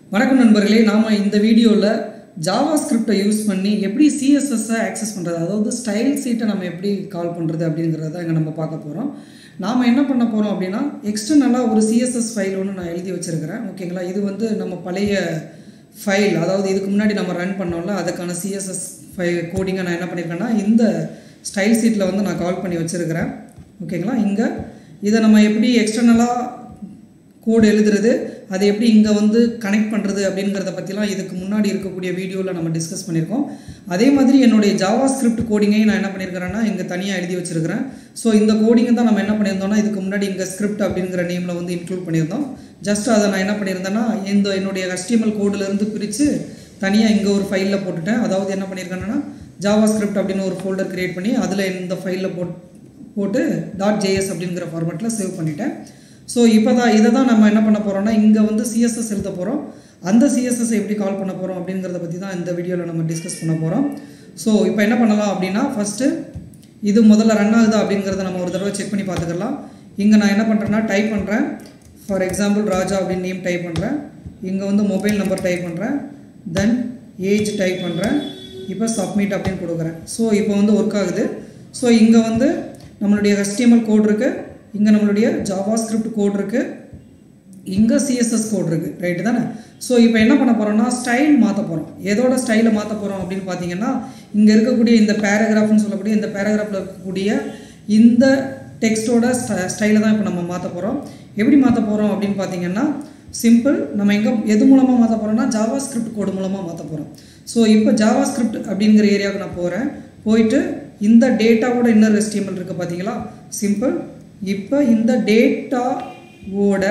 வணக்கம் நண்பர்களே நாம் இந்த வீடியோவில் ஜாவா ஸ்கிரிப்டை யூஸ் பண்ணி எப்படி சிஎஸ்எஸ்ஸை ஆக்சஸ் பண்ணுறது அதாவது ஸ்டைல் சீட்டை நம்ம எப்படி கால் பண்ணுறது அப்படிங்கிறத இங்கே நம்ம பார்க்க போகிறோம் நாம் என்ன பண்ண போகிறோம் அப்படின்னா எக்ஸ்டர்னலாக ஒரு சிஎஸ்எஸ் ஃபைல் ஒன்று நான் எழுதி வச்சுருக்கிறேன் ஓகேங்களா இது வந்து நம்ம பழைய ஃபைல் அதாவது இதுக்கு முன்னாடி நம்ம ரன் பண்ணோம்ல அதுக்கான சிஎஸ்எஸ் ஃபை கோடிங்கை நான் என்ன பண்ணியிருக்கேன்னா இந்த ஸ்டைல் சீட்டில் வந்து நான் கால் பண்ணி வச்சுருக்கிறேன் ஓகேங்களா இங்கே இதை நம்ம எப்படி எக்ஸ்டர்னலாக கோடு எழுதுறது அதை எப்படி இங்கே வந்து கனெக்ட் பண்ணுறது அப்படிங்கிறத பற்றிலாம் இதுக்கு முன்னாடி இருக்கக்கூடிய வீடியோவில் நம்ம டிஸ்கஸ் பண்ணியிருக்கோம் அதே மாதிரி என்னுடைய ஜாவா ஸ்கிரிப்ட் கோடிங்கையும் நான் என்ன பண்ணியிருக்கிறேன்னா இங்கே தனியாக எழுதி வச்சிருக்கிறேன் ஸோ இந்த கோடிங்கை தான் நம்ம என்ன பண்ணியிருந்தோம்னா இதுக்கு முன்னாடி இங்கே ஸ்கிரிப்ட் அப்படிங்கிற நேமில் வந்து இன்க்ளூட் பண்ணியிருந்தோம் ஜஸ்ட் அதை நான் என்ன பண்ணியிருந்தேன்னா இந்த என்னுடைய HTML கோடிலேருந்து பிரித்து தனியாக இங்கே ஒரு ஃபைலில் போட்டுட்டேன் அதாவது என்ன பண்ணியிருக்கேன்னா ஜாவா ஸ்கிரிப்ட் அப்படின்னு ஒரு ஃபோல்டர் க்ரியேட் பண்ணி அதில் இந்த ஃபைலில் போட் போட்டு டாட் ஜேஎஸ் அப்படிங்கிற ஃபார்மேட்டில் சேவ் பண்ணிட்டேன் ஸோ இப்போ தான் இதை தான் நம்ம என்ன பண்ண போகிறோம்னா இங்கே வந்து சிஎஸ்எஸ் எழுத போகிறோம் அந்த சிஎஸ்எஸ் எப்படி கால் பண்ண போகிறோம் அப்படிங்கிறத பற்றி தான் இந்த வீடியோவில் நம்ம டிஸ்கஸ் பண்ண போகிறோம் ஸோ இப்போ என்ன பண்ணலாம் அப்படின்னா ஃபஸ்ட்டு இது முதல்ல ரன் ஆகுதா அப்படிங்கிறத நம்ம ஒரு தடவை செக் பண்ணி பார்த்துக்கலாம் இங்கே நான் என்ன பண்ணுறேன்னா டைப் பண்ணுறேன் ஃபார் எக்ஸாம்பிள் ராஜா அப்படின்னு நேம் டைப் பண்ணுறேன் இங்கே வந்து மொபைல் நம்பர் டைப் பண்ணுறேன் தென் ஏஜ் டைப் பண்ணுறேன் இப்போ சப்மிட் அப்படின்னு கொடுக்குறேன் ஸோ இப்போ வந்து ஒர்க் ஆகுது ஸோ இங்கே வந்து நம்மளுடைய HTML கோட் இருக்குது இங்கே நம்மளுடைய ஜாவா ஸ்கிரிப்ட் கோட் இருக்குது இங்கே சிஎஸ்எஸ் கோட் இருக்குது ரைட்டு தானே ஸோ இப்போ என்ன பண்ண போகிறோம்னா ஸ்டைல் மாற்ற போகிறோம் எதோட ஸ்டைலை மாற்ற போகிறோம் அப்படின்னு பார்த்தீங்கன்னா இங்கே இருக்கக்கூடிய இந்த பேராகிராஃப்னு சொல்லக்கூடிய இந்த பேராகிராஃபில் இருக்கக்கூடிய இந்த டெக்ஸ்ட்டோட ஸ்டைலை தான் இப்போ நம்ம மாற்ற போகிறோம் எப்படி மாற்ற போகிறோம் அப்படின்னு பார்த்தீங்கன்னா சிம்பிள் நம்ம எங்கே எது மூலமாக மாற்ற போகிறோம்னா ஜாவா ஸ்கிரிப்ட் கோடு மூலமாக மாற்ற போகிறோம் ஸோ இப்போ ஜாவா ஸ்கிரிப்ட் அப்படிங்கிற ஏரியாவுக்கு நான் போகிறேன் போயிட்டு இந்த டேட்டாவோட இன்னர் HTML இருக்குது பார்த்தீங்களா சிம்பிள் இப்போ இந்த டேட்டாவோட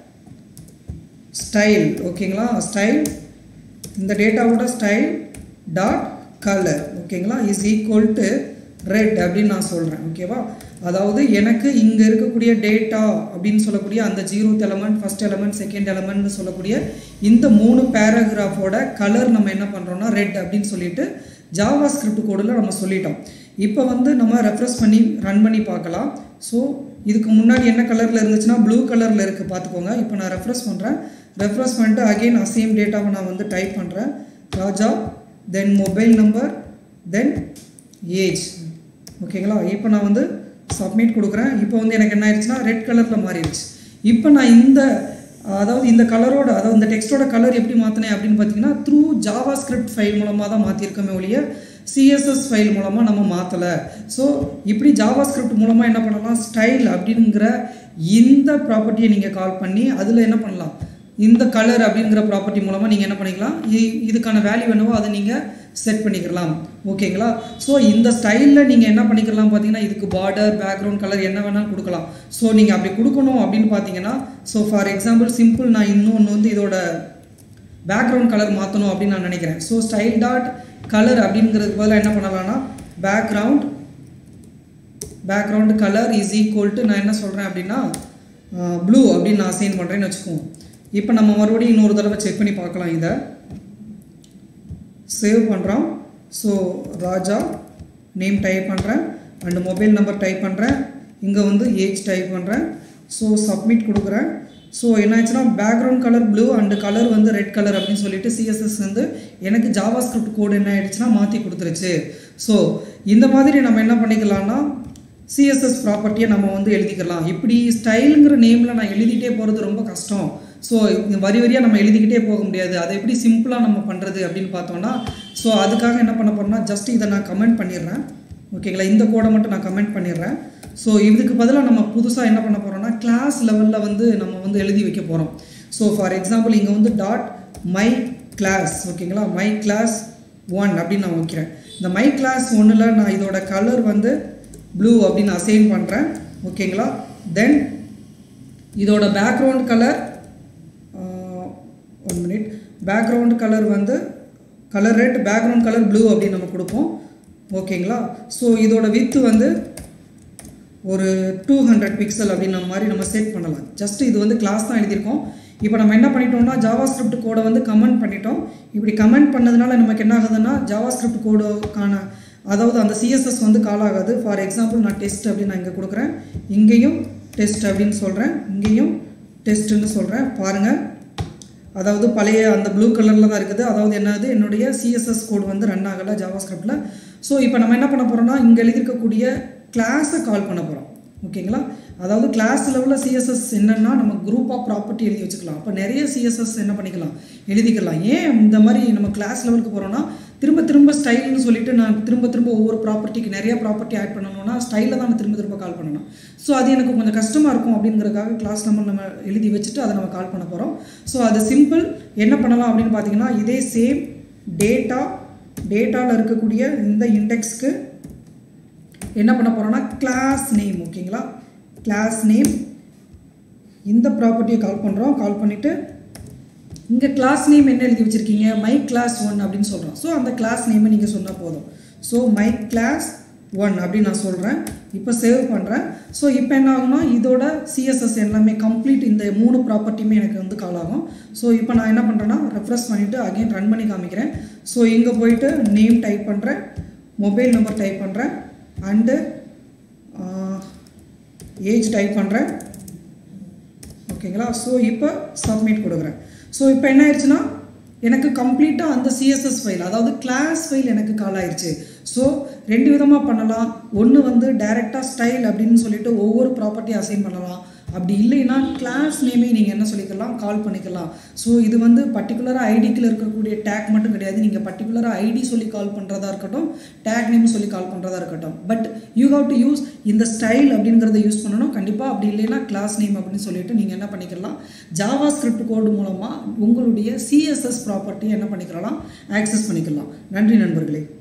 ஸ்டைல் ஓகேங்களா ஸ்டைல் இந்த டேட்டாவோட ஸ்டைல் டாட் கலர் ஓகேங்களா இஸ் ஈக்குவல் டு ரெட் அப்படின்னு நான் சொல்கிறேன் ஓகேவா அதாவது எனக்கு இங்கே இருக்கக்கூடிய டேட்டா அப்படின்னு சொல்லக்கூடிய அந்த zeroth element first element second எலமெண்ட்னு சொல்லக்கூடிய இந்த மூணு பேராகிராஃபோட கலர் நம்ம என்ன பண்ணுறோம்னா ரெட் அப்படின்னு சொல்லிட்டு ஜாவா ஸ்கிரிப்ட் கோடில் நம்ம சொல்லிட்டோம் இப்போ வந்து நம்ம ரெஃப்ரெஷ் பண்ணி ரன் பண்ணி பார்க்கலாம் ஸோ இதுக்கு முன்னாடி என்ன கலரில் இருந்துச்சுன்னா ப்ளூ கலரில் இருக்குது பார்த்துக்கோங்க இப்போ நான் ரெஃப்ரெஷ் பண்ணுறேன் ரெஃப்ரெஷ் பண்ணிட்டு அகெயின் அசேம் டேட்டாவை நான் வந்து டைப் பண்ணுறேன் Raja then mobile number then age ஓகேங்களா இப்போ நான் வந்து சப்மிட் கொடுக்குறேன் இப்போ வந்து எனக்கு என்ன ஆயிடுச்சுன்னா ரெட் கலரில் மாறிடுச்சு இப்போ நான் இந்த அதாவது இந்த கலரோட அதாவது இந்த டெக்ஸ்டோட கலர் எப்படி மாற்றினேன் அப்படின்னு பார்த்தீங்கன்னா த்ரூ ஜாவா ஸ்கிரிப்ட் ஃபைல் மூலமாக தான் மாற்றிருக்கோமே ஒழிய சிஎஸ்எஸ் ஃபைல் மூலமாக நம்ம மாற்றலை ஸோ இப்படி ஜாவா ஸ்கிரிப்ட் மூலமாக என்ன பண்ணலாம் ஸ்டைல் அப்படிங்கிற இந்த ப்ராப்பர்ட்டியை நீங்கள் கால் பண்ணி அதில் என்ன பண்ணலாம் இந்த கலர் அப்படிங்கிற ப்ராப்பர்ட்டி மூலமாக நீங்கள் என்ன பண்ணிக்கலாம் இ- இதுக்கான வேல்யூ என்னவோ அதை நீங்கள் செட் பண்ணிக்கலாம் ஓகேங்களா ஸோ இந்த ஸ்டைலில் நீங்கள் என்ன பண்ணிக்கலாம் பார்த்தீங்கன்னா இதுக்கு பார்டர் பேக்ரவுண்ட் கலர் என்ன வேணாலும் கொடுக்கலாம் ஸோ நீங்கள் அப்படி கொடுக்கணும் அப்படின்னு பார்த்தீங்கன்னா ஸோ ஃபார் எக்ஸாம்பிள் சிம்பிள் நான் இன்னொன்று வந்து இதோட பேக்ரவுண்ட் கலர் மாற்றணும் அப்படின்னு நான் நினைக்கிறேன் ஸோ ஸ்டைல் டாட் கலர் அப்படிங்கிறதுக்கு பதிலாக என்ன பண்ணலாம்னா background background colour is equal to நான் என்ன சொல்கிறேன் அப்படின்னா ப்ளூ அப்படின்னு நான் அசைன் பண்ணுறேன்னு வச்சுக்குவோம் இப்போ நம்ம மறுபடியும் இன்னொரு தடவை செக் பண்ணி பார்க்கலாம் இதை சேவ் பண்ணுறோம் ஸோ ராஜா நேம் டைப் பண்ணுறேன் அண்ட் மொபைல் நம்பர் டைப் பண்ணுறேன் இங்கே வந்து ஏஜ் டைப் பண்ணுறேன் ஸோ சப்மிட் கொடுக்குறேன் ஸோ என்னாச்சுன்னா background colour blue and colour வந்து ரெட் கலர் அப்படின்னு சொல்லிட்டு சிஎஸ்எஸ் வந்து எனக்கு ஜாவா ஸ்கிரிப்ட் கோடு என்ன ஆயிடுச்சுன்னா மாற்றி கொடுத்துருச்சு ஸோ இந்த மாதிரி நம்ம என்ன பண்ணிக்கலாம்னா சிஎஸ்எஸ் ப்ராப்பர்ட்டியை நம்ம வந்து எழுதிக்கலாம் இப்படி ஸ்டைலுங்கிற நேமில் நான் எழுதிட்டே போகிறது ரொம்ப கஷ்டம் ஸோ வரி வரியாக நம்ம எழுதிக்கிட்டே போக முடியாது அதை எப்படி சிம்பிளாக நம்ம பண்ணுறது அப்படின்னு பார்த்தோம்னா ஸோ அதுக்காக என்ன பண்ண போகிறோம்னா ஜஸ்ட் இதை நான் கமெண்ட் பண்ணிடுறேன் ஓகேங்களா இந்த கோடை மட்டும் நான் கமெண்ட் பண்ணிடுறேன் ஸோ இதுக்கு பதிலாக நம்ம புதுசாக என்ன பண்ண போகிறோம்னா கிளாஸ் லெவலில் வந்து நம்ம வந்து எழுதி வைக்க போகிறோம் ஸோ ஃபார் எக்ஸாம்பிள் இங்கே வந்து டாட் மை கிளாஸ் ஓகேங்களா மை கிளாஸ் ஒன் அப்படின்னு நான் வைக்கிறேன் இந்த மை கிளாஸ் ஒன்றில் நான் இதோட கலர் வந்து ப்ளூ அப்படின்னு அசைன் பண்ணுறேன் ஓகேங்களா தென் இதோட background colour one minute background colour வந்து colour red background colour blue அப்படின்னு நம்ம கொடுப்போம் ஓகேங்களா ஸோ இதோட வித்து வந்து ஒரு டூ ஹண்ட்ரட் பிக்சல் அப்படின்ற மாதிரி நம்ம செட் பண்ணலாம் ஜஸ்ட் இது வந்து கிளாஸ் தான் எழுதியிருக்கோம் இப்போ நம்ம என்ன பண்ணிட்டோம்னா ஜாவா ஸ்கிரிப்ட் கோடை வந்து கமெண்ட் பண்ணிட்டோம் இப்படி கமெண்ட் பண்ணதுனால நமக்கு என்ன ஆகுதுன்னா ஜாவா ஸ்கிரிப்ட் கோடுக்கான அதாவது அந்த சிஎஸ்எஸ் வந்து கால் ஆகாது ஃபார் எக்ஸாம்பிள் நான் டெஸ்ட் அப்படின்னு நான் இங்கே கொடுக்குறேன் இங்கேயும் டெஸ்ட் அப்படின்னு சொல்கிறேன் இங்கேயும் டெஸ்ட்டுன்னு சொல்கிறேன் பாருங்கள் அதாவது பழைய அந்த ப்ளூ கலரில் தான் இருக்குது அதாவது என்னது என்னுடைய சிஎஸ்எஸ் கோட் வந்து ரன் ஆகலை ஜாவா ஸ்கிரிப்டில் ஸோ இப்போ நம்ம என்ன பண்ண போகிறோம்னா இங்கே எழுதியிருக்கக்கூடிய கிளாஸை கால் பண்ண போகிறோம் ஓகேங்களா அதாவது கிளாஸ் லெவலில் சிஎஸ்எஸ் என்னென்னா நம்ம குரூப் ஆஃப் ப்ராப்பர்ட்டி எழுதி வச்சுக்கலாம் அப்போ நிறைய சிஎஸ்எஸ் என்ன பண்ணிக்கலாம் எழுதிக்கலாம் ஏன் இந்த மாதிரி நம்ம கிளாஸ் லெவலுக்கு போகிறோம்னா திரும்ப திரும்ப ஸ்டைல்னு சொல்லிட்டு நான் திரும்ப திரும்ப ஒவ்வொரு ப்ராப்பர்ட்டிக்கு நிறைய ப்ராப்பர்ட்டி ஆட் பண்ணணும்னா ஸ்டைலில் தான் திரும்ப திரும்ப கால் பண்ணணும் ஸோ அது எனக்கு கொஞ்சம் கஷ்டமாக இருக்கும் அப்படிங்கிறதுக்காக கிளாஸ் நம்பர் நம்ம எழுதி வச்சுட்டு அதை நம்ம கால் பண்ண போகிறோம் ஸோ அது சிம்பிள் என்ன பண்ணலாம் அப்படின்னு பார்த்தீங்கன்னா இதே சேம் டேட்டா டேட்டாவில் இருக்கக்கூடிய இந்த இண்டெக்ஸ்க்கு என்ன பண்ண போகிறோம்னா கிளாஸ் நேம் ஓகேங்களா கிளாஸ் நேம் இந்த ப்ராப்பர்ட்டியை கால் பண்ணுறோம் கால் பண்ணிவிட்டு இங்கே கிளாஸ் நேம் என்ன எழுதி வச்சுருக்கீங்க மை கிளாஸ் ஒன் அப்படின்னு சொல்கிறோம் ஸோ அந்த கிளாஸ் நேமை நீங்கள் சொன்னால் போதும் ஸோ மை கிளாஸ் ஒன் அப்படின்னு நான் சொல்கிறேன் இப்போ சேவ் பண்ணுறேன் ஸோ இப்போ என்ன ஆகும்னா இதோட சிஎஸ்எஸ் எல்லாமே கம்ப்ளீட் இந்த மூணு ப்ராப்பர்ட்டியுமே எனக்கு வந்து கால் ஆகும் ஸோ இப்போ நான் என்ன பண்ணுறேன்னா ரெஃப்ரெஷ் பண்ணிவிட்டு அகைன் ரன் பண்ணி காமிக்கிறேன் ஸோ இங்கே போயிட்டு நேம் டைப் பண்ணுறேன் மொபைல் நம்பர் டைப் பண்ணுறேன் அண்டு ஏஜ் டைப் பண்ணுறேன் ஓகேங்களா ஸோ இப்போ சப்மிட் கொடுக்குறேன் ஸோ இப்போ என்ன ஆயிடுச்சுன்னா எனக்கு கம்ப்ளீட்டாக அந்த சிஎஸ்எஸ் ஃபைல் அதாவது கிளாஸ் ஃபைல் எனக்கு கால் ஆயிடுச்சு ஸோ ரெண்டு விதமாக பண்ணலாம் ஒன்று வந்து டைரெக்டாக ஸ்டைல் அப்படின்னு சொல்லிட்டு ஒவ்வொரு ப்ராப்பர்ட்டியும் அசைன் பண்ணலாம் அப்படி இல்லைன்னா கிளாஸ் நேமே நீங்கள் என்ன சொல்லிக்கலாம் கால் பண்ணிக்கலாம் ஸோ இது வந்து பர்டிகுலராக ஐடிக்கில் இருக்கக்கூடிய டேக் மட்டும் கிடையாது நீங்கள் பர்டிகுலராக ஐடி சொல்லி கால் பண்ணுறதா இருக்கட்டும் டேக் நேம் சொல்லி கால் பண்ணுறதா இருக்கட்டும் but you have to use இந்த ஸ்டைல் அப்படிங்கிறத யூஸ் பண்ணணும் கண்டிப்பாக அப்படி இல்லைன்னா கிளாஸ் நேம் அப்படின்னு சொல்லிட்டு நீங்கள் என்ன பண்ணிக்கலாம் ஜாவா ஸ்கிரிப்ட் கோடு மூலமாக உங்களுடைய சிஎஸ்எஸ் ப்ராப்பர்ட்டி என்ன பண்ணிக்கலாம் ஆக்சஸ் பண்ணிக்கலாம் நன்றி நண்பர்களே